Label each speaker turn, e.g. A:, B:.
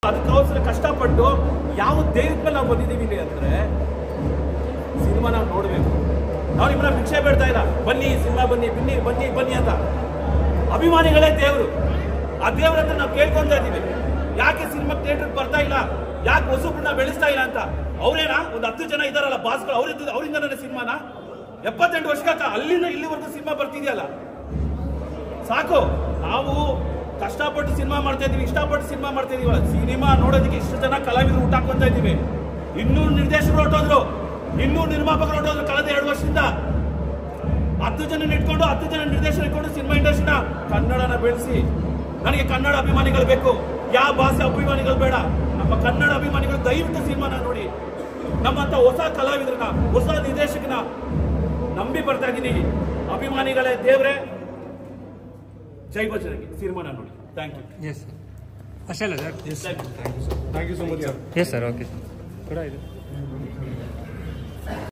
A: ಅದಕ್ಕೋಸ್ಕರ ಕಷ್ಟಪಟ್ಟು ಯಾವ ಧೈರ್ಯದ ಮೇಲೆ ನಾವು ಬಂದಿದ್ದೀವಿ ಇಲ್ಲಿ ಅಂದ್ರೆ ಸಿನಿಮಾ ನಾವು ನೋಡಬೇಕು ನಾವು ನಿಮ್ಮನ್ನ ಭಿಕ್ಷೆ ಬೇಡ್ತಾ ಇಲ್ಲ ಬನ್ನಿ ಸಿನಿಮಾ ಬನ್ನಿ ಬನ್ನಿ ಬನ್ನಿ ಬನ್ನಿ ಅಂತ ಅಭಿಮಾನಿಗಳೇ ದೇವರು ಆ ದೇವ್ರ ಹತ್ರ ನಾವು ಕೇಳ್ಕೊಂತಾ ಇದ್ದೀವಿ ಯಾಕೆ ಸಿನಿಮಾ ಥಿಯೇಟರ್ ಬರ್ತಾ ಇಲ್ಲ ಯಾಕೆ ಹೊಸಬ್ರನ್ನ ಬೆಳೆಸ್ತಾ ಇಲ್ಲ ಅಂತ ಅವರೇನಾ ಒಂದು ಹತ್ತು ಜನ ಇದಾರಲ್ಲ ಬಾಸ್ಗಳು ಅವ್ರಿಂದ ಅವರಿಂದನೇ ಸಿನಿಮಾನ ಎಪ್ಪತ್ತೆಂಟು ವರ್ಷಕ್ಕ ಅಲ್ಲಿಂದ ಇಲ್ಲಿವರೆಗೂ ಸಿನಿಮಾ ಬರ್ತಿದೆಯಲ್ಲ ಸಾಕು ನಾವು ಕಷ್ಟಪಟ್ಟು ಸಿನಿಮಾ ಮಾಡ್ತಾ ಇದೀವಿ ಇಷ್ಟಪಟ್ಟು ಸಿನಿಮಾ ಮಾಡ್ತಾ ಇದೀವಲ್ಲ ಸಿನಿಮಾ ನೋಡೋದಕ್ಕೆ ಇಷ್ಟು ಜನ ಕಲಾವಿದರು ಊಟ ಹಾಕೊಂತ ಇದೀವಿ ಇನ್ನೂರು ನಿರ್ದೇಶಕರು ಹೊರಟೋದ್ರು ಇನ್ನೂರು ನಿರ್ಮಾಪಕರು ಹೊರಟೋದ್ರು ಕಳೆದ ಎರಡು ವರ್ಷದಿಂದ ಹತ್ತು ಜನ ಇಟ್ಕೊಂಡು ಹತ್ತು ಜನ ನಿರ್ದೇಶನ ಇಟ್ಕೊಂಡು ಸಿನಿಮಾ ಇಂಡಸ್ಟ್ರಿನ ಕನ್ನಡನ ಬೆಳೆಸಿ ನನಗೆ ಕನ್ನಡ ಅಭಿಮಾನಿಗಳು ಬೇಕು ಯಾವ ಭಾಷೆ ಅಭಿಮಾನಿಗಳು ಬೇಡ ನಮ್ಮ ಕನ್ನಡ ಅಭಿಮಾನಿಗಳು ದಯವಿಟ್ಟು ಸಿನಿಮಾನ ನೋಡಿ ನಮ್ಮಂತ ಹೊಸ ಕಲಾವಿದರನ್ನ ಹೊಸ ನಿರ್ದೇಶಕನ ನಂಬಿ ಬರ್ತಾ ಇದ್ದೀನಿ ಅಭಿಮಾನಿಗಳೇ ದೇವ್ರೆ ಜೈ ಬಜರಂಗಿ ಸಿನಿಮಾನ ನೋಡಿ ಥ್ಯಾಂಕ್ ಯು
B: ಎಸ್ ಅಷ್ಟೇ ಅಲ್ಲ sir
A: thank you
C: thank you so much sir
B: yes sir okay sir ಕೂಡ ಇದು